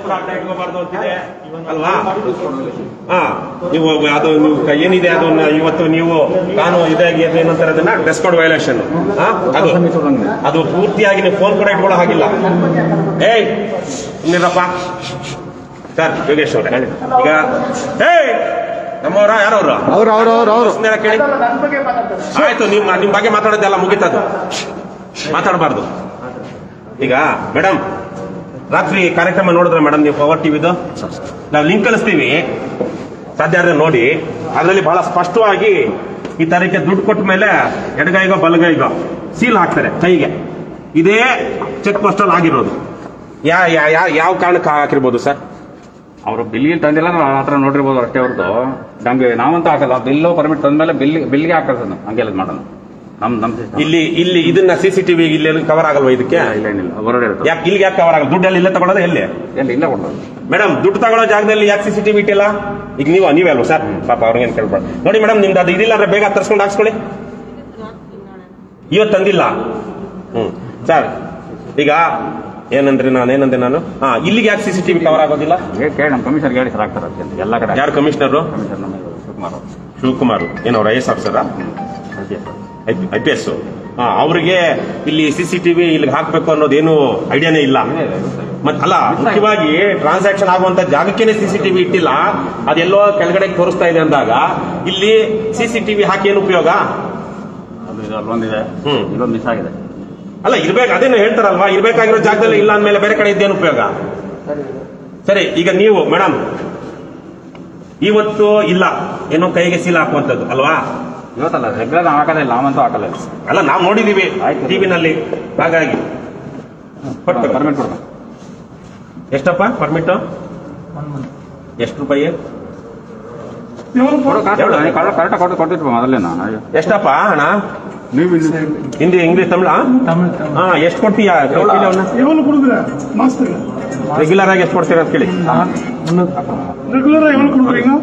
ಅಡ್ಡ ಇಟ್ಕೋಬಾರ್ದು ಅಂತಿದೆ ಅಲ್ವಾ ಹಾ ನೀವು ಅದು ನೀವು ಕ- ಏನಿದೆ ಅದನ್ನ ಇವತ್ತು ನೀವು ಕಾನೂನು ಇದಾಗಿ ಅದು ಏನಂತಾರೆ ಅದನ್ನ ಡ್ರೆಸ್ ಕೋಡ್ ವೈಲೇಷನ್ ಅದು ಅದು ಪೂರ್ತಿಯಾಗಿ ನೀವು ಫೋನ್ ಕೂಡ ಇಟ್ಕೊಳ್ಳೋ ಹಾಗಿಲ್ಲ ಏಯ್ ಸುಮ್ಮನಿರಪ್ಪ ಸರ್ ಯೋಗೇಶ್ ಅವರೇ ಈಗ ಏಯ್ ನಮ್ಮವರ ಯಾರವ್ರು ಅವ್ರು ಅವ್ರು ಅವ್ರು ಅವ್ರು ಸುಮ್ನಿರ ಕೇಳಿ ಆಯ್ತು ನಿಮ್ಮ ನಿಮ್ ಬಗ್ಗೆ ಮಾತಾಡೋದೆಲ್ಲ ಮುಗಿತದು ಮಾತಾಡಬಾರ್ದು ಈಗ ಮೇಡಮ್ ರಾತ್ರಿ ಕಾರ್ಯಕ್ರಮ ನೋಡಿದ್ರ ಮೇಡಮ್ ನೀವು ಪವರ್ ಟಿವಿದು ನಾವು ಲಿಂಕ್ ಕಳಿಸ್ತೀವಿ ಸಾಧ್ಯ ಆದ್ರೆ ನೋಡಿ ಅದರಲ್ಲಿ ಬಹಳ ಸ್ಪಷ್ಟವಾಗಿ ಈ ತರಕ್ಕೆ ದುಡ್ಡು ಕೊಟ್ಟ ಮೇಲೆ ಎಡಗೈಗೋ ಬಲಗೈಗೋ ಸೀಲ್ ಹಾಕ್ತಾರೆ ಕೈಗೆ ಇದೇ ಚೆಕ್ ಪೋಸ್ಟ್ ಅಲ್ಲಿ ಆಗಿರೋದು ಯಾ ಯಾ ಯಾ- ಯಾವ ಕಾರಣಕ್ಕೆ ಹಾಕಿರ್ಬೋದು ಸರ್ ಅವರು ಬಿಲ್ಗೆ ತಂದಿಲ್ಲ ನಾವು ಆ ಥರ ನೋಡಿರ್ಬೋದು ಅಷ್ಟೇ ಹೊರತು ನಮಗೆ ನಾವಂತೂ ಹಾಕಲ್ಲ ಬಿಲ್ಲು ಪರ್ಮಿಟ್ ತಂದ್ಮೇಲೆ ಬಿಲ್ ಬಿಲ್ಗೆ ಹಾಕಲ್ಲ ನಾವು ಹಂಗೆಲ್ಲ ಮಾಡೋಣ ನಮ್ ನಮ್ system. ಇಲ್ಲಿ ಇಲ್ಲಿ ಇದನ್ನ ಸಿ ಸಿ ಟಿವಿ ಇಲ್ಲಿ ಕವರ್ ಆಗಲ್ವಾ ಇದಕ್ಕೆ ಇಲ್ಲ ಏನಿಲ್ಲ ಹೊರಗಡೆ ಇರುತ್ತೆ ಯಾಕೆ ಇಲ್ಲಿಗೆ ಯಾಕೆ ಕವರ್ ಆಗಲ್ಲ ದುಡ್ಡು ಇಲ್ಲೇ ತಗೊಳ್ಳೋದು ಎಲ್ಲಿ ಎಲ್ಲಿ ಇಲ್ಲ ಕೊಡೋದು ಮೇಡಮ್ ದುಡ್ಡು ತಗೊಳ್ಳೋ ಜಾಗದಲ್ಲಿ ಯಾಕೆ ಸಿ ಸಿ ಟಿವಿ ಇಟ್ಟಿಲ್ಲ ಈಗ ನೀವು ನೀವೇ ಅಲ್ವಾ ಸರ್ ಪಾಪ ಅವ್ರಿಗೇನು ಕೇಳ್ಬಾರ್ದು ನೋಡಿ ಮೇಡಮ್ ನಿಮ್ದು ಅದು ಇದಿಲ್ಲ ಅಂದ್ರೆ ಬೇಗ ತರ್ಸ್ಕೊಂಡು ಹಾಕ್ಸ್ಕೊಳ್ಳಿ ಇವತ್ತು ತಂದಿಲ್ಲ ಹ್ಮ್ ಸರ್ ಈಗ ಏನಂದ್ರೆ ನಾನು ಏನಂದೆ ನಾನು ಹಾ ಇಲ್ಲಿಗೆ ಯಾಕೆ ಸಿ ಸಿ ಟಿವಿ ಕವರ್ ಆಗೋದಿಲ್ಲ ಏ, ಕೇಳಿ ನಮ್ಮ ಕಮಿಷನರ್ ಹೇಳಿ ಸರ್ ಆಗ್ತಾರೆ ಅಂತ ಎಲ್ಲ ಕಡೆ ಯಾರು ಕಮಿಷನರು ಕಮಿಷನರ್ ನಮ್ಮ ಶಿವಕುಮಾರ್ ಅವರು ಶಿವಕುಮಾರ್ ಏನವ್ರ ಐ ಎಸ್ ಆಫೀಸರಾ ಐ ಪಿ ಎಸ್ ಹಾ ಅವರಿಗೆ ಇಲ್ಲಿ ಸಿ ಸಿ ಟಿವಿ ಇಲ್ಲಿಗೆ ಹಾಕ್ಬೇಕು ಅನ್ನೋದೇನು ಐಡಿಯಾನೇ ಇಲ್ಲ ಮತ್ ಅಲ್ಲ ಮುಖ್ಯವಾಗಿ ಟ್ರಾನ್ಸಾಕ್ಷನ್ ಆಗುವಂತ ಜಾಗಕ್ಕೇನೆ ಸಿ ಸಿ ಟಿವಿ ಇಟ್ಟಿಲ್ಲ ಅದೆಲ್ಲೋ ಕೆಳಗಡೆ ತೋರಿಸ್ತಾ ಇದೆ ಅಂದಾಗ ಇಲ್ಲಿ ಸಿ ಸಿ ಟಿವಿ ಹಾಕಿ ಏನು ಉಪಯೋಗ ಅದು ಇದು ಅಲ್ಲೊಂದಿದೆ ಹ್ಮ್. ಇಲ್ಲೊಂದು ಮಿಸ್ ಆಗಿದೆ ಅಲ್ಲ ಇರ್ಬೇಕು ಅದೇನು ಹೇಳ್ತಾರಲ್ವಾ ಇರ್ಬೇಕಾಗಿರೋ ಜಾಗದಲ್ಲಿ ಇಲ್ಲ ಅಂದ್ಮೇಲೆ ಬೇರೆ ಕಡೆ ಇದ್ದೇನು ಉಪಯೋಗ ಸರಿ ಈಗ ನೀವು ಮೇಡಮ್ ಇವತ್ತು ಇಲ್ಲ ಏನೋ ಕೈಗೆ ಸೀಲ್ ಹಾಕುವಂಥದ್ದು ಅಲ್ವಾ ಇವತ್ತಲ್ಲ ರೆಗ್ಯುಲರ್ ನಾವು ಹಾಕೋದೇ ಇಲ್ಲ ನಾವಂತೂ ಹಾಕಲ್ಲ ಇಲ್ಲ. ಅಲ್ಲ ನಾವು ನೋಡಿದೀವಿ ಆಯ್ತು. ಟಿವಿನಲ್ಲಿ ಹಾಗಾಗಿ ಕೊಟ್ಟು ಪರ್ಮಿಟ್ ಕೊಡ್ಬೇಕು ಎಷ್ಟಪ್ಪ ಪರ್ಮಿಟ್ ಎಷ್ಟು ರೂಪಾಯಿ ಕೊಡು ಕಾಸು ಕೊಡು. ನೀವು ಕರೆಕ್ಟ್ ಕೊಟ್ಟು ಕೊಟ್ಟಿರ್ಬೇಕು ಮೊದಲೇನ ಅಯ್ಯೋ. ಎಷ್ಟಪ್ಪ ಹಣ ಹಿಂದಿ ಇಂಗ್ಲಿಷ್ ತಮಿಳ ಹಾ ಎಷ್ಟು ಕೊಡ್ತೀಯಾ ఎవరు కొడుకురా మాస్టర్ ರೆಗ್ಯುಲರ್ ಆಗಿ ಎಷ್ಟು ಕೊಡ್ತೀರಾ ಅಂತ ಕೇಳಿ ரெகுலரா எவ்வளவு கொடுக்குறீங்க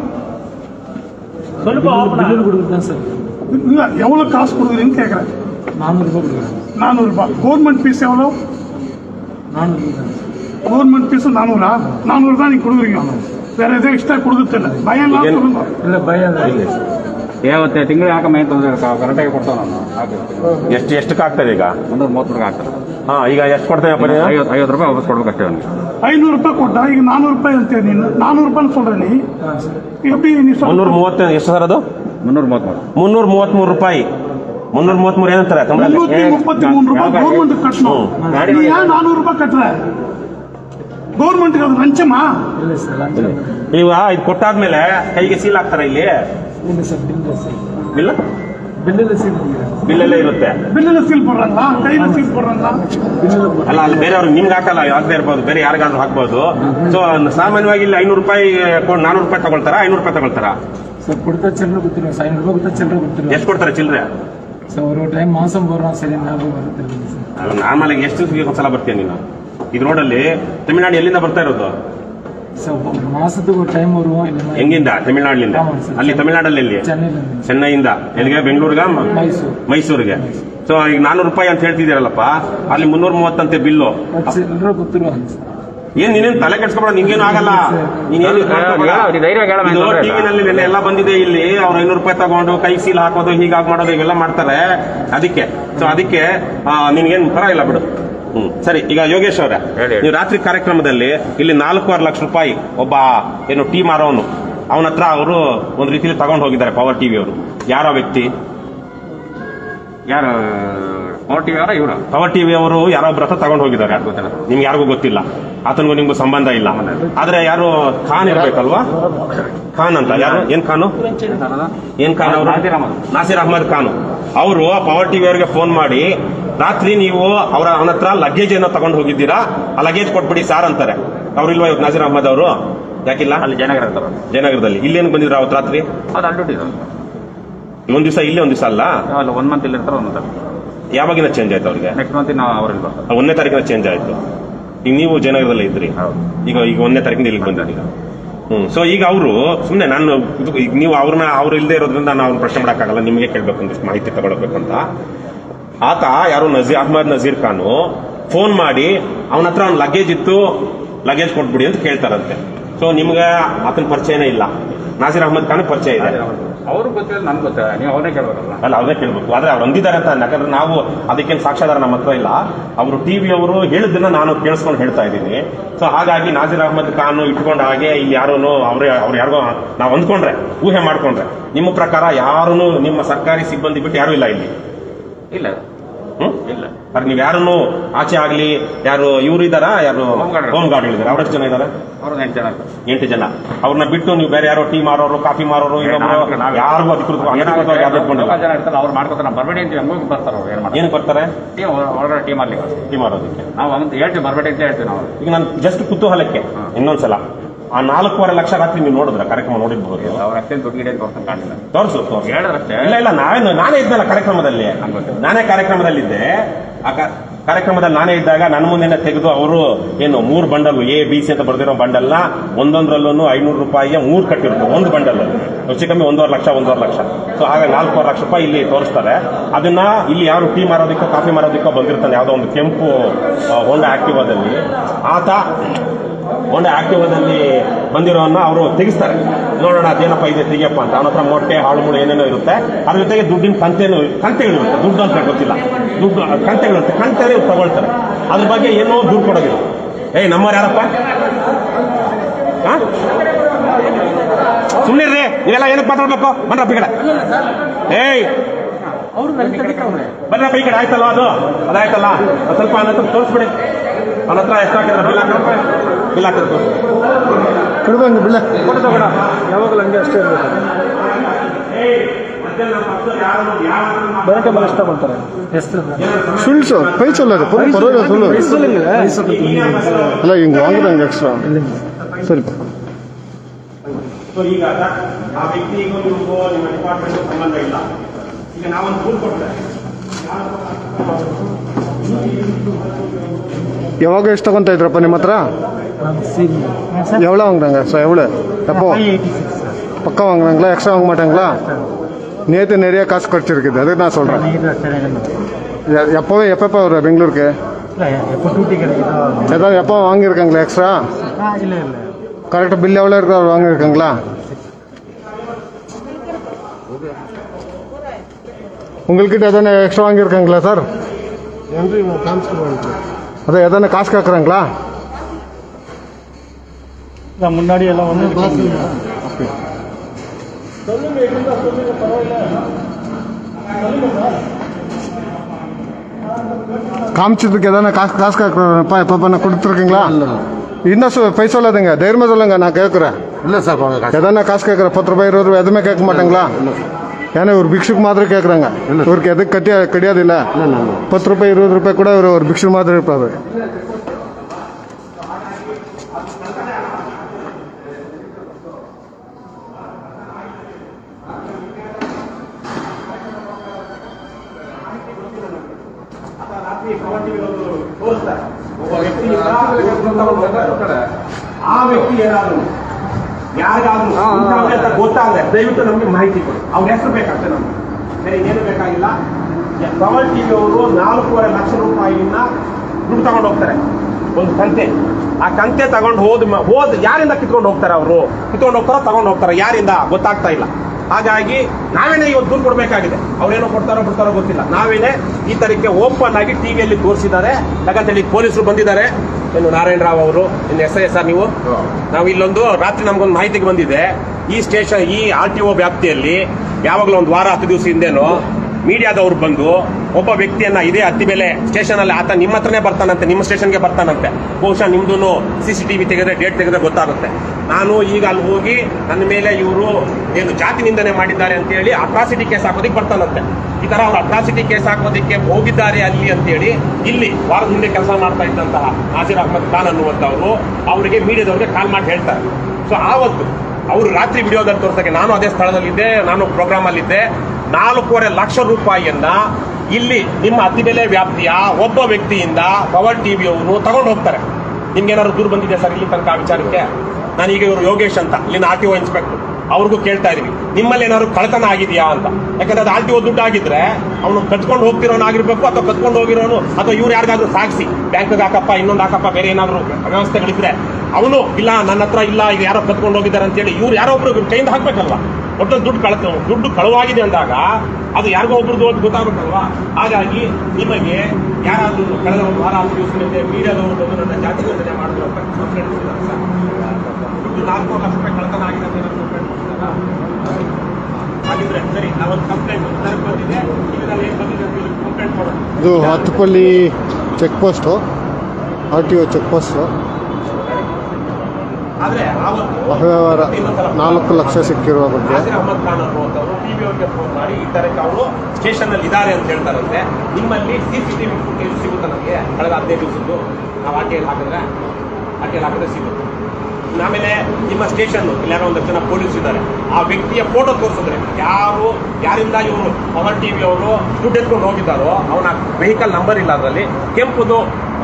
பில்லு கொடுக்குறேன் சார் இல்ல எவ்வளவு காசு கொடுக்குறீங்கன்னு கேக்குறேன் நானூறு ரூபாய் கொடுக்குறேன் நானூறு ரூபாய் கவர்மெண்ட் ஃபீஸ் எவ்வளவு நானூறு ரூபாய் கவர்மெண்ட் ஃபீஸ் நானூறா நானூறு தான் நீங்க கொடுக்குறீங்க வேற எதுவும் எக்ஸ்ட்ரா கொடுக்கறதில்ல பயம் இல்லாம ಏನು? கொடுங்க ಇಲ್ಲ ಭಯ ಅದ ಯಾವತ್ತೆ ತಿಂಗಳಿಗೆ ಹಾಕಮ್ಮ ಅಂತಂದ್ರೆ ಕರೆಕ್ಟಾಗಿ ಕೊಡ್ತಾವ ನಾನು ಹಾಕಿರ್ತೀನಿ ಎಷ್ಟು ಎಷ್ಟಕ್ಕೆ ಆಗ್ತದೆ ಈಗ ಮುನ್ನೂರ ಮೂವತ್ತು ರೂಪಾಯಿ ಹಾಕ್ತಾರೆ ಹಾ ಈಗ ಎಷ್ಟು ಕೊಡ್ತೇವೆ ಐವತ್ತು ಐವತ್ತು ರೂಪಾಯಿ ವಾಪಸ್ ಕೊಡ್ಬೇಕು ಅಷ್ಟೇ ಅವನಿಗೆ ஐநூறு ரூபாய் ಕೊಟ್ಟ ಈಗ ನಾನೂರು ರೂಪಾಯಿ ಅಂತೀಯ ನೀನು ನಾನೂರು ರೂಪಾಯಿ சொல்ற ನೀ எப்படி நீ சொல்ற? ಮುನ್ನೂರ ಮೂವತ್ತು ಎಷ್ಟು ಸರ್ ಅದು ಮುನ್ನೂರ ಮೂವತ್ತ್ಮೂರು ಮುನ್ನೂರ ಮೂವತ್ಮೂರು ರೂಪಾಯಿ ಮುನ್ನೂರ ಮೂವತ್ಮೂರು ಏನಂತಾರೆ ತಮಿಳಲ್ಲಿ முன்னூத்தி முப்பத்தி மூணு ரூபாய் கவர்மெண்ட் கட்டணும் நீ ஏன் நானூறு ரூபாய் கட்டுற கவர்மெண்ட்டுக்கு அது லஞ்சமா ಇಲ್ಲ ಸರ್ ಲಂಚ ಈಗ ಇದು ಕೊಟ್ಟಾದ್ಮೇಲೆ ಕೈಗೆ ಸೀಲ್ ಹಾಕ್ತಾರೆ ಇಲ್ಲಿ ಇಲ್ಲ ಸರ್ ಬಿಲ್ ಸರ್ ಬಿಲ್ ಬಿಲ್ಲೆಲ್ಲ ಸೀಲ್ ಬಿಲ್ ಇರುತ್ತೆ பில்லுல சீல் போடுறாங்களா கையில சீல் போடுறாங்களா ಬಿಲ್ಲೆಲ್ಲ ಅಲ್ಲ ಅಲ್ಲಿ ಬೇರೆಯವ್ರಿಗೆ ನಿಮ್ಗೆ ಹಾಕಲ್ಲ ಆಗದೆ ಇರ್ಬೋದು ಬೇರೆ ಯಾರಿಗಾದ್ರೂ ಹಾಕ್ಬೋದು ಸೊ ಸಾಮಾನ್ಯವಾಗಿ ಇಲ್ಲಿ ಐನೂರು ರೂಪಾಯಿ ಕೊಡ್- ನಾನೂರು ರೂಪಾಯಿ ತಗೊಳ್ತಾರ ಐನೂರು ರೂಪಾಯಿ ತಗೊಳ್ತಾರ சார் கொடுத்தா சில்லறை கொடுத்துருவேன் சார் ஐநூறு ரூபாய் கொடுத்தா சில்லறை கொடுத்துருவேன் ಎಷ್ಟು ಕೊಡ್ತಾರೆ ಚಿಲ್ಲರೆ சார் ஒரு டைம் மாசம் போடுறோம் ಸರಿ ஞாபகம் ಬರುತ್ತಿಲ್ಲ ಸರ್ ನಾರ್ಮಲ್ ಆಗಿ ಎಷ್ಟು ದಿವಸಕ್ಕೆ ಒಂದ್ಸಲ ಬರ್ತೀಯ ನೀನು ಇದು ರೋಡಲ್ಲಿ ತಮಿಳ್ನಾಡು ಎಲ್ಲಿಂದ ಬರ್ತಾ ಇರೋದು சார் ஒரு மாசத்துக்கு ஒரு டைம் வருவோம் இல்லைன்னா ಹೆಂಗಿಂದ ತಮಿಳ್ನಾಡಿನಿಂದ ಆமாம் ಸರ್. ಅಲ್ಲಿ ತಮಿಳ್ನಾಡಲ್ಲಿ ಎಲ್ಲಿ சென்னையில இருந்து ಚೆನ್ನೈಯಿಂದ ಎಲ್ಲಿಗೆ ಬೆಂಗಳೂರಿಗೆ ಮೈಸೂರು. ಮೈಸೂರಿಗೆ ಸೊ ಈಗ ನಾನೂರು ರೂಪಾಯಿ ಅಂತ ಹೇಳ್ತಿದ್ದೀರಲ್ಲಪ್ಪ ಅಲ್ಲಿ ಮುನ್ನೂರ ಮೂವತ್ತಂತೆ ಬಿಲ್ಲು ಮತ್ತೆ ಚಿಲ್ಲರೆ ಕೊತ್ತಿರುವಾங்க ಸರ್ ಏನ್ ನೀನೇನ್ ತಲೆ ಕೆಡ್ಸ್ಕೊಬೇಡ ನಿಂಗೇನು ಆಗಲ್ಲ ನೀನೇನು ಇದ್ ಮಾಡ್ಕೊಬೇಡ. ಅವ್ರಿಗೆ ಧೈರ್ಯ ಹೇಳ ಇದು ಟಿವಿನಲ್ಲಿ ನೆನ್ನೆ ಎಲ್ಲ ಬಂದಿದೆ ಇಲ್ಲಿ ಅವ್ರು ಐನೂರು ರೂಪಾಯಿ ತಗೊಂಡು ಕೈ ಸೀಲ್ ಹಾಕೋದು ಹೀಗಾಗಿ ಮಾಡೋದು ಇವೆಲ್ಲ ಮಾಡ್ತಾರೆ ಅದಕ್ಕೆ ಸೊ ಅದಕ್ಕೆ ಆ, ನಿನ್ಗೇನ್ ಪರವಾಗಿಲ್ಲ ಬಿಡು ಹ್ಮ್ ಸರಿ ಈಗ ಯೋಗೇಶ್ ಅವರೇ ಹೇಳಿ. ನೀವು ರಾತ್ರಿ ಕಾರ್ಯಕ್ರಮದಲ್ಲಿ ಇಲ್ಲಿ ನಾಲ್ಕೂವರೆ ಲಕ್ಷ ರೂಪಾಯಿ ಒಬ್ಬ ಏನು ಟೀ ಮಾರೋನು ಅವನ ಹತ್ರ ಅವರು ಒಂದು ರೀತಿಯಲ್ಲಿ ತಗೊಂಡು ಹೋಗಿದ್ದಾರೆ ಪವರ್ ಟಿವಿ ಅವರು ಯಾರೋ ವ್ಯಕ್ತಿ ಯಾರು ಕೋರ್ಟಿಗೆ ಯಾರ ಇವರು ಪವರ್ ಟಿವಿ ಅವರು ಯಾರೋ ಒಬ್ಬರ ಹತ್ರ ತಗೊಂಡು ಹೋಗಿದ್ದಾರೆ ಯಾರು ಗೊತ್ತಿಲ್ಲ ನಿಮ್ಗೆ ಯಾರಿಗೂ ಗೊತ್ತಿಲ್ಲ ಆತನಿಗೂ ನಿಮ್ಗೂ ಸಂಬಂಧ ಇಲ್ಲ ಆದ್ರೆ ಯಾರು ಖಾನ್ ಇರ್ಬೇಕಲ್ವಾ ಖಾನ್ ಅಂತ ಯಾರು ಏನ್ ಖಾನು ಏನ್ ಖಾನ್ ಅವರು ನಾಸೀರ್ ಅಹಮದ್. ನಾಸೀರ್ ಅಹಮದ್ ಖಾನ್ ಅವರು ಪವರ್ ಟಿವಿ ಅವರಿಗೆ ಫೋನ್ ಮಾಡಿ ರಾತ್ರಿ ನೀವು ಅವರ ಅವನ ಹತ್ರ ಲಗೇಜ್ ಏನೋ ತಗೊಂಡು ಹೋಗಿದ್ದೀರಾ ಆ ಲಗೇಜ್ ಕೊಟ್ಬಿಡಿ ಸಾರ್ ಅಂತಾರೆ ಅವ್ರು ಇಲ್ವಾ ಇವತ್ತು ನಾಸೀರ್ ಅಹಮದ್ ಅವರು ಯಾಕಿಲ್ಲ ಅಲ್ಲಿ ಜನಗರ ಇರ್ತಾರೆ ಜಯನಗರದಲ್ಲಿ ಇಲ್ಲೇನು ಬಂದಿದ್ರು ಅವತ್ತು ರಾತ್ರಿ ಅದು ಅಲ್ಲಿ ಡ್ಯೂಟಿ ಇರೋದು ಒಂದ್ ದಿವಸ ಇಲ್ಲೇ ಒಂದ್ ದಿವಸ ಅಲ್ಲ ಅಲ್ಲಿ ಒನ್ ಮಂತ್ ಇಲ್ಲಿ ಇರ್ತಾರೆ ಒಂದು ಮಂತ್ ಯಾವಾಗಿನ ಚೇಂಜ್ ಆಯ್ತು ಅವ್ರಿಗೆ ನೆಕ್ಸ್ಟ್ ಮಂತ್ ನಾವು ಅವ್ರಲ್ಲಿ ಬರ್ತಾರೆ ಒಂದನೇ ತಾರೀಕಿನ ಚೇಂಜ್ ಆಯ್ತು ಈಗ ನೀವು ಜಯನಗರದಲ್ಲಿ ಇದ್ರಿ ಹೌದು. ಈಗ ಈಗ ಒಂದನೇ ತಾರೀಕಿಂದ ಇಲ್ಲಿಗೆ ಬಂದಿದ್ದೀಗ ಹ್ಮ್ ಸೊ ಈಗ ಅವರು ಸುಮ್ಮನೆ ನಾನು ಇದು- ಈಗ ನೀವು ಅವ್ರನ್ನ ಅವ್ರು ಇಲ್ಲದೆ ಇರೋದ್ರಿಂದ ನಾವು ಅವ್ರನ್ನ ಪ್ರಶ್ನೆ ಮಾಡೋಕ್ಕಾಗಲ್ಲ ನಿಮಗೆ ಕೇಳಬೇಕು ಒಂದಿಷ್ಟು ಮಾಹಿತಿ ತಗೊಳ್ಬೇಕಂತ ಆತ ಯಾರು ನಜೀರ್ ಅಹಮದ್ ನಜೀರ್ ಖಾನು ಫೋನ್ ಮಾಡಿ ಅವನ ಹತ್ರ ಒಂದು ಲಗೇಜ್ ಇತ್ತು ಲಗೇಜ್ ಕೊಟ್ಬಿಡಿ ಅಂತ ಕೇಳ್ತಾರಂತೆ ಸೊ ನಿಮ್ಗೆ ಆತನ ಪರಿಚಯನೇ ಇಲ್ಲ ನಾಸಿರ್ ಅಹಮದ್ ಖಾನ್ ಪರಿಚಯ ಇದೆ ಅವ್ರು ಗೊತ್ತಿಲ್ಲ ನನ್ಗೆ ಗೊತ್ತಿಲ್ಲ ನೀವು ಅವ್ರನ್ನೇ ಕೇಳ್ಬೇಕಲ್ಲ ಅಲ್ಲ ಅವ್ರೇ ಕೇಳ್ಬೇಕು ಆದ್ರೆ ಅವ್ರು ಅಂದಿದ್ದಾರೆ ಅಂತ ಯಾಕಂದ್ರೆ ನಾವು ಅದಕ್ಕೇನು ಸಾಕ್ಷ್ಯಾಧಾರ ನಮ್ಮ ಹತ್ರ ಇಲ್ಲ ಅವರು ಟಿವಿ ಅವರು ಹೇಳಿದ್ದನ್ನ ನಾನು ಕೇಳಿಸ್ಕೊಂಡು ಹೇಳ್ತಾ ಇದ್ದೀನಿ ಸೊ ಹಾಗಾಗಿ ನಾಜಿರ್ ಅಹಮದ್ ಖಾನ್ ಇಟ್ಕೊಂಡ ಹಾಗೆ ಇಲ್ಲಿ ಯಾರೂ ಅವ್ರೇ ಅವ್ರು ಯಾರಿಗೋ ನಾವು ಅಂದ್ಕೊಂಡ್ರೆ ಊಹೆ ಮಾಡ್ಕೊಂಡ್ರೆ ನಿಮ್ಮ ಪ್ರಕಾರ ಯಾರೂ ನಿಮ್ಮ ಸರ್ಕಾರಿ ಸಿಬ್ಬಂದಿ ಬಿಟ್ಟು ಯಾರೂ ಇಲ್ಲ ಇಲ್ಲಿ ಇಲ್ಲ ಹ್ಮ್ ಇಲ್ಲ ಅದ್ ನೀವು ಯಾರನ್ನು ಆಚೆ ಆಗ್ಲಿ ಯಾರು ಇವ್ರು ಇದಾರಾ ಯಾರು ಹೋಮ್ ಗಾರ್ಡ್. ಹೋಮ್ ಗಾರ್ಡ್ ಇದ್ದಾರೆ ಅವ್ರೆಷ್ಟು ಜನ ಇದಾರೆ ಅವ್ರನ್ನ ಎಂಟು ಜನ ಇರ್ತಾರೆ. ಎಂಟು ಜನ ಅವ್ರನ್ನ ಬಿಟ್ಟು ನೀವು ಬೇರೆ ಯಾರೋ ಟೀ ಮಾರೋರು ಕಾಫಿ ಮಾರೋರು ಇನ್ನೊಬ್ರು ನಾಲ್ಕು- ನಾಲ್ಕು- ಯಾರಿಗೂ ಅಧಿಕೃತವಾಗಿ ಅಧಿಕೃತವಾಗಿ ಯಾರು ಇಟ್ಕೊಂಡಿಲ್ಲ ತುಂಬಾ ಜನ ಇರ್ತಾರೆ ಅವ್ರು ಮಾಡ್ಕೊತಾರೆ ನಾವು ಬರಬೇಡಿ ಅಂತ ಹೆಂಗೋಗಿ ಬರ್ತಾರೆ ಅವ್ರು ಏನು ಮಾಡ್ತಾರೆ ಏನಕ್ಕೆ ಬರ್ತಾರೆ ಟೀಮ್ ಹೊರಗಡೆ ಟೀಮ್ ಅಲ್ಲಿ ಟೀ ಮಾರೋದಕ್ಕೆ ನಾವು ಅಂತ ಹೇಳ್ತೀವಿ ಬರಬೇಡಿ ಅಂತ ಹೇಳ್ತೀವಿ ನಾವು ಈಗ ನಾನು ಜಸ್ಟ್ ಕುತೂಹಲಕ್ಕೆ ಇನ್ನೊಂದ್ಸಲ ಆ ನಾಲ್ಕೂವರೆ ಲಕ್ಷ ರಾತ್ರಿ ನೀವು ನೋಡಿದ್ರೆ ಕಾರ್ಯಕ್ರಮ ನೋಡಿರ್ಬೋದು ಅವ್ರ ಅಷ್ಟೇನು ದುಡ್ಡು ಗಿಡ ತೋರ್ಸಂಗ್ ಕಾಣಿಲ್ಲ ತೋರಿಸು ತೋರಿಸು ಹೇಳಿದ್ರಷ್ಟೇ ಇಲ್ಲ ಇಲ್ಲ ನಾನೇ ನಾನೇ ಇದ್ನಲ್ಲ ಕಾರ್ಯಕ್ರಮದಲ್ಲಿ ನಂಗ್ ಗೊತ್ತಿಲ್ಲ. ನಾನೇ ಕಾರ್ಯಕ್ರಮದಲ್ಲಿದ್ದೆ ಆ ಕಾ- ಕಾರ್ಯಕ್ರಮದಲ್ಲಿ ನಾನೇ ಇದ್ದಾಗ ನನ್ನ ಮುಂದೆ ತೆಗೆದು ಅವರು ಏನು ಮೂರು ಬಂಡಲ್ ಎ ಬಿ ಸಿ ಅಂತ ಬರ್ದಿರೋ ಬಂಡಲ್ನ ಒಂದೊಂದರಲ್ಲೂ ಐನೂರು ರೂಪಾಯಿಯ ಮೂರು ಕಟ್ಟಿರುತ್ತೆ ಒಂದು ಬಂಡಲ್ ಹೆಚ್ಚು ಕಮ್ಮಿ ಒಂದೂವರೆ ಲಕ್ಷ ಒಂದೂವರೆ ಲಕ್ಷ ಸೊ ಆಗ ನಾಲ್ಕೂವರೆ ಲಕ್ಷ ರೂಪಾಯಿ ಇಲ್ಲಿ ತೋರಿಸ್ತಾರೆ ಅದನ್ನ ಇಲ್ಲಿ ಯಾರು ಟೀ ಮಾರೋದಕ್ಕೋ ಕಾಫಿ ಮಾರೋದಕ್ಕೋ ಬಂದಿರ್ತಾನೆ ಯಾವುದೋ ಒಂದು ಕೆಂಪು ಹೋಂಡಾ ಆಕ್ಟಿವಾದಲ್ಲಿ ಆತ ಹೋಂಡಾ ಆಕ್ಟಿವಾದಲ್ಲಿ ಬಂದಿರೋನ್ನ ಅವರು ತೆಗಿಸ್ತಾರೆ ನೋಡೋಣ ಅದೇನಪ್ಪ ಇದೆ ತೆಗಿಯಪ್ಪ ಅಂತ ಅವನ ಹತ್ರ ಮೊಟ್ಟೆ ಹಾಳುಮುಳು ಏನೇನೋ ಇರುತ್ತೆ ಅದ್ರ ಜೊತೆಗೆ ದುಡ್ಡಿನ ಕಂತೆನೂ ಕಂತೆಗಳಿರುತ್ತೆ ದುಡ್ಡು ಅಂತ ಗೊತ್ತಿಲ್ಲ ದುಡ್ಡು ಕಂತೆಗಳಿರುತ್ತೆ ಕಂತೆನೇ ಇವ್ರು ತಗೊಳ್ತಾರೆ ಅದ್ರ ಬಗ್ಗೆ ಏನೋ ದುಡ್ಡು ಕೊಡೋದಿಲ್ಲ ಏಯ್ ನಮ್ಮವ್ರು ಯಾರಪ್ಪ ಸುಮ್ಮನೆ ರೀ ನೀವೆಲ್ಲ ಏನಕ್ಕೆ ಮಾತಾಡ್ಬೇಕು ಬನ್ರಪ್ಪ ಈ ಕಡೆ ಏಯ್ ಬನ್ರಪ್ಪ ಈ ಕಡೆ ಆಯ್ತಲ್ಲ ಅದು ಅದಾಯ್ತಲ್ಲ ಅದ್ ಸ್ವಲ್ಪ ಅವನ ಹತ್ರ ತೋರಿಸ್ಬಿಡಿ ಅವನ ಹತ್ರ ಎಷ್ಟು ಹಾಕಿದ್ರೆ ಬಿಲ್ ಹಾಕಿದ್ರೆ ಬಿಲ್ ಹಾಕಿದ್ರೆ ತೋರಿಸಿ ಕಡ್ದಂಗೆ ಬಿಲ್ಲ ಯಾವಾಗಲೂ ಹಂಗೆ ಅಷ್ಟೇ ಇರಬೇಕು ಬರಕ್ಕೆ ಮೇಲೆ ಇಷ್ಟ ಮಾಡ್ತಾರೆ ಹೆಸರು ಸುಳ್ಳು ಸರ್ ಪೈ சொல்லது ಪರವಾಗಿಲ್ಲ சொல்லு சொல்லுங்க ಅಲ್ಲ ಹಿಂಗೆ ವಾಂಗ್ದಂಗೆ ಎಕ್ಸ್ಟ್ರಾ ಸರಿ ಸೊ ಈಗ ಆ ವ್ಯಕ್ತಿಗೂ ನಿಮಗೂ ನಿಮ್ಮ ಡಿಪಾರ್ಟ್ಮೆಂಟ್ ಸಂಬಂಧ ಇಲ್ಲ ಈಗ ನಾವೊಂದು ದೂರು ಕೊಟ್ಟರೆ ಯಾವಾಗ ಎಷ್ಟು ತಗೊಂತ ಇದ್ರಪ್ಪ ನಿಮ್ಮ ಹತ್ರ எவ்வளோ வாங்குறாங்க சார் எவ்வளோ எப்போ பக்கம் வாங்குறாங்களா எக்ஸ்ட்ரா வாங்க மாட்டாங்களா நேற்று நிறைய காசு குறைச்சிருக்குது அதுக்கு நான் சொல்கிறேன் எப்போவே எப்பப்போ வர பெங்களூருக்கு எப்போ டூட்டி கிடைக்குதோ ஏதாவது எப்போ வாங்கியிருக்காங்களா எக்ஸ்ட்ரா ஆ இல்லை இல்லை கரெக்டாக பில் எவ்வளோ இருக்கோ அவ்வளோ வாங்கியிருக்காங்களா உங்கள்கிட்ட எதனா எக்ஸ்ட்ரா வாங்கியிருக்காங்களா சார் அதான் எதனா காசு கேட்குறாங்களா முன்னாடி எல்லாம் ஒன்று காமிச்சதுக்கு எதனா காசு காசு கேட்குறப்பா எப்போ நான் கொடுத்துருக்கீங்களா இன்னும் சொ- பொய் சொல்லாதுங்க தைரியமா சொல்லுங்க நான் கேட்குறேன் இல்ல சார் அவங்க காசு எதனா காசு கேட்குற பத்து ரூபாய் இருபது ரூபாய் எதுவுமே கேட்க மாட்டாங்களா ஏன்னா ஒரு பிக்ஷுக்கு மாதிரி கேட்குறாங்க இவருக்கு எதுக்கு கட்டியா கிடையாது இல்லை பத்து ரூபாய் இருபது ரூபாய் கூட ஒரு ஒரு பிக்ஷு மாதிரி இருப்பாரு ತೋರಿಸ್ತಾರೆ ಒಬ್ಬ ವ್ಯಕ್ತಿಯಿಂದ ತಗೊಂಡು ಹೋಗ್ತಾರೆ. ಆ ವ್ಯಕ್ತಿ ಏನಾದ್ರು ಯಾರಿಗಾದ್ರೂ ಇಂಥವ್ನೇ ಅಂತ ಗೊತ್ತಾದ್ರೆ ದಯವಿಟ್ಟು ನಮಗೆ ಮಾಹಿತಿ ಕೊಡಿ ಅವ್ರ ಹೆಸರು ಬೇಕಾಗ್ತದೆ ನಮ್ಗೆ ಬೇರೆ ಏನು ಬೇಕಾಗಿಲ್ಲ ಪವರ್ ಟಿವಿ ಅವರು ನಾಲ್ಕೂವರೆ ಲಕ್ಷ ರೂಪಾಯಿನ ದುಡ್ಡು ತಗೊಂಡು ಹೋಗ್ತಾರೆ ಒಂದು ಕಂತೆ ಆ ಕಂತೆ ತಗೊಂಡು ಹೋದ್ ಮ- ಹೋದ್ ಯಾರಿಂದ ಕಿತ್ಕೊಂಡು ಹೋಗ್ತಾರೆ ಅವರು ಕಿತ್ಕೊಂಡು ಹೋಗ್ತಾರೋ ತಗೊಂಡು ಹೋಗ್ತಾರೆ ಯಾರಿಂದ ಗೊತ್ತಾಗ್ತಾ ಇಲ್ಲ ಹಾಗಾಗಿ ನಾವೇನೇ ಇವತ್ತು ದೂರು ಕೊಡಬೇಕಾಗಿದೆ ಅವ್ರೇನೋ ಕೊಡ್ತಾರೋ ಬಿಡ್ತಾರೋ ಗೊತ್ತಿಲ್ಲ ನಾವೇನೇ ಈ ತರಕ್ಕೆ ಓಪನ್ ಆಗಿ ಟಿವಿಯಲ್ಲಿ ತೋರಿಸಿದ್ದಾರೆ ಯಾಕಂತೇಳಿ ಪೊಲೀಸರು ಬಂದಿದ್ದಾರೆ ಏನು ನಾರಾಯಣ ರಾವ್ ಅವರು ಇನ್ನು ಎಸ್ ಐ ಸರ್ ನೀವು ನಾವು ಇಲ್ಲೊಂದು ರಾತ್ರಿ ನಮ್ಗೊಂದು ಮಾಹಿತಿಗೆ ಬಂದಿದೆ ಈ ಸ್ಟೇಷನ್ ಈ ಆರ್ ಟಿ ಒ ವ್ಯಾಪ್ತಿಯಲ್ಲಿ ಯಾವಾಗಲೂ ಒಂದು ವಾರ ಹತ್ತು ದಿವಸ ಹಿಂದೆನೋ ಮೀಡಿಯಾದವ್ರು ಬಂದು ಒಬ್ಬ ವ್ಯಕ್ತಿಯನ್ನ ಇದೇ ಹತ್ತಿ ಬೆಲೆ ಸ್ಟೇಷನ್ ಅಲ್ಲಿ ಆತ ನಿಮ್ಮ ಹತ್ರನೇ ಬರ್ತಾನಂತೆ ನಿಮ್ಮ ಸ್ಟೇಷನ್ಗೆ ಬರ್ತಾನಂತೆ ಬಹುಶಃ ನಿಮ್ದು ಸಿ ಸಿ ಟಿವಿ ತೆಗೆದ್ರೆ ಡೇಟ್ ತೆಗೆದ್ರೆ ಗೊತ್ತಾಗುತ್ತೆ ನಾನು ಈಗ ಅಲ್ಲಿ ಹೋಗಿ ನನ್ನ ಮೇಲೆ ಇವರು ಏನು ಜಾತಿ ನಿಂದನೆ ಮಾಡಿದ್ದಾರೆ ಅಂತ ಹೇಳಿ ಅಟ್ರಾಸಿಟಿ ಕೇಸ್ ಹಾಕೋದಕ್ಕೆ ಬರ್ತಾನಂತೆ ಈ ತರ ಅವ್ರು ಅಟ್ರಾಸಿಟಿ ಕೇಸ್ ಹಾಕೋದಕ್ಕೆ ಹೋಗಿದ್ದಾರೆ ಅಲ್ಲಿ ಅಂತೇಳಿ ಇಲ್ಲಿ ವಾರದ ಹಿಂದೆ ಕೆಲಸ ಮಾಡ್ತಾ ಇದ್ದಂತಹ ನಾಜೀರ್ ಅಹಮದ್ ಖಾನ್ ಅನ್ನುವಂಥವ್ರು ಅವರಿಗೆ ಮೀಡಿಯಾದವ್ರಿಗೆ ಕಾಲ್ ಮಾಡಿ ಹೇಳ್ತಾರೆ ಸೊ ಆವತ್ತು ಅವರು ರಾತ್ರಿ ವಿಡಿಯೋದಲ್ಲಿ ತೋರ್ಸಕ್ಕೆ ನಾನು ಅದೇ ಸ್ಥಳದಲ್ಲಿದ್ದೆ ನಾನು ಪ್ರೋಗ್ರಾಮ್ ಅಲ್ಲಿದ್ದೆ ನಾಲ್ಕೂವರೆ ಲಕ್ಷ ರೂಪಾಯಿಯನ್ನ ಇಲ್ಲಿ ನಿಮ್ಮ ಅತಿಬೆಲೆ ವ್ಯಾಪ್ತಿಯ ಒಬ್ಬ ವ್ಯಕ್ತಿಯಿಂದ ಪವರ್ ಟಿವಿಯವರು ತಗೊಂಡು ಹೋಗ್ತಾರೆ ನಿಮ್ಗೆ ಏನಾದ್ರು ದೂರ ಬಂದಿದೆ ಸರ್ ಇಲ್ಲಿ ತನಕ ಆ ವಿಚಾರಕ್ಕೆ ನಾನೀಗ ಇವರು ಯೋಗೇಶ್ ಅಂತ ಇಲ್ಲಿನ ಆರ್ ಟಿ ಒ ಇನ್ಸ್ಪೆಕ್ಟರ್ ಅವ್ರಿಗೂ ಕೇಳ್ತಾ ಇದೀವಿ ನಿಮ್ಮಲ್ಲಿ ಏನಾದ್ರು ಕಳ್ತನ ಆಗಿದೆಯಾ ಅಂತ ಯಾಕಂದ್ರೆ ಅದು ಆರ್ ಟಿ ದುಡ್ಡು ಆಗಿದ್ರೆ ಅವನು ಕಟ್ಕೊಂಡು ಹೋಗ್ತಿರೋನು ಆಗಿರ್ಬೇಕು ಅಥವಾ ಕತ್ಕೊಂಡು ಹೋಗಿರೋನು ಅಥವಾ ಇವ್ರು ಯಾರಿಗಾದ್ರೂ ಸಾಗಿಸಿ ಬ್ಯಾಂಕ್ಗೆ ಹಾಕಪ್ಪ ಇನ್ನೊಂದು ಹಾಕಪ್ಪ ಬೇರೆ ಏನಾದ್ರು ವ್ಯವಸ್ಥೆಗಳಿದ್ರೆ ಅವನು ಇಲ್ಲ ನನ್ನ ಹತ್ರ ಇಲ್ಲ ಈಗ ಯಾರೋ ಕತ್ಕೊಂಡು ಹೋಗಿದ್ದಾರೆ ಅಂತೇಳಿ ಇವ್ರು ಯಾರೋ ಒಬ್ರು ಇವ್ರ ಕೈಯಿಂದ ಹಾಕ್ಬೇಕಲ್ವಾ ಒಟ್ಟು ದುಡ್ಡು ಕಳತ ದುಡ್ಡು ಕಳುವಾಗಿದೆ ಅಂದಾಗ ಅದು ಯಾರಿಗೋ ಒಬ್ರದ್ದು ಅಂತ ಗೊತ್ತಾಗಬೇಕಲ್ವಾ ಹಾಗಾಗಿ ನಿಮಗೆ ಯಾರಾದ್ರೂ ಕಳೆದ ಒಂದು ವಾರ ಹತ್ತು ದಿವಸದಿಂದ ಮೀಡಿಯಾದವರು ಬಂದು ನನ್ನ ಜಾತಿ ಯೋಜನೆ ಮಾಡಿದ್ರು ಅಂತ ಕಂಪ್ಲೇಂಟ್ ಕೊಟ್ಟಿದ್ದಾರೆ ಸರ್ ದುಡ್ಡು ನಾಲ್ಕು ಲಕ್ಷ ರೂಪಾಯಿ ಕಳ್ತನ ಆಗಿದೆ ಅಂತ ಏನಾದ್ರು ಕಂಪ್ಲೇಂಟ್ ಕೊಟ್ಟಿದ್ದಾರಾ? ಹಾಗಿದ್ರೆ ಸರಿ ನಾವೊಂದು ಕಂಪ್ಲೇಂಟ್ ನನಗೆ ಬಂದಿದೆ ಇದರಲ್ಲಿ ಏನು ಬಂದಿದೆ ಅಂತ ಹೇಳಿ ಕಂಪ್ಲೇಂಟ್ ಕೊಡೋಣ ಇದು ಹತ್ತುಪಲ್ಲಿ check post R T O check post ಆದ್ರೆ ಆವತ್ತು ಅವ್ಯವಹಾರ ನಾಲ್ಕು ಲಕ್ಷ ಸಿಕ್ಕಿರುವ ಬಗ್ಗೆ ನಾಸಿರ್ ಅಹಮದ್ ಖಾನ್ ಅನ್ನುವಂಥವ್ರು ಟಿವಿ ಅವ್ರಿಗೆ ಫೋನ್ ಮಾಡಿ ಈ ತರ ಅವರು ಸ್ಟೇಷನ್ ಅಲ್ಲಿ ಇದ್ದಾರೆ ಅಂತ ಹೇಳ್ತಾರಂತೆ ನಿಮ್ಮಲ್ಲಿ ಸಿಸಿಟಿವಿ ಫುಟೇಜ್ ಸಿಗುತ್ತೆ ನಮಗೆ ಕಳೆದ ಹದಿನೈದು ದಿವಸದ್ದು ನಾವು ಆಟಿಯಲ್ಲಿ ಹಾಕಿದ್ರೆ ಆಟಿಯಲ್ಲಿ ಹಾಕಿದ್ರೆ ಸಿಗುತ್ತೆ ಆಮೇಲೆ ನಿಮ್ಮ ಸ್ಟೇಷನ್ ಇಲ್ಲಾರೋ ಒಂದಷ್ಟು ಜನ ಪೊಲೀಸ್ ಇದ್ದಾರೆ ಆ ವ್ಯಕ್ತಿಯ ಫೋಟೋ ತೋರಿಸಿದ್ರೆ ಯಾರು ಯಾರಿಂದ ಇವರು ಪವರ್ ಟಿವಿ ಅವರು ದುಡ್ಡು ಎತ್ಕೊಂಡು ಹೋಗಿದ್ದಾರೋ ಅವನ ವೆಹಿಕಲ್ ನಂಬರ್ ಇಲ್ಲ ಅದರಲ್ಲಿ ಕೆಂಪುದು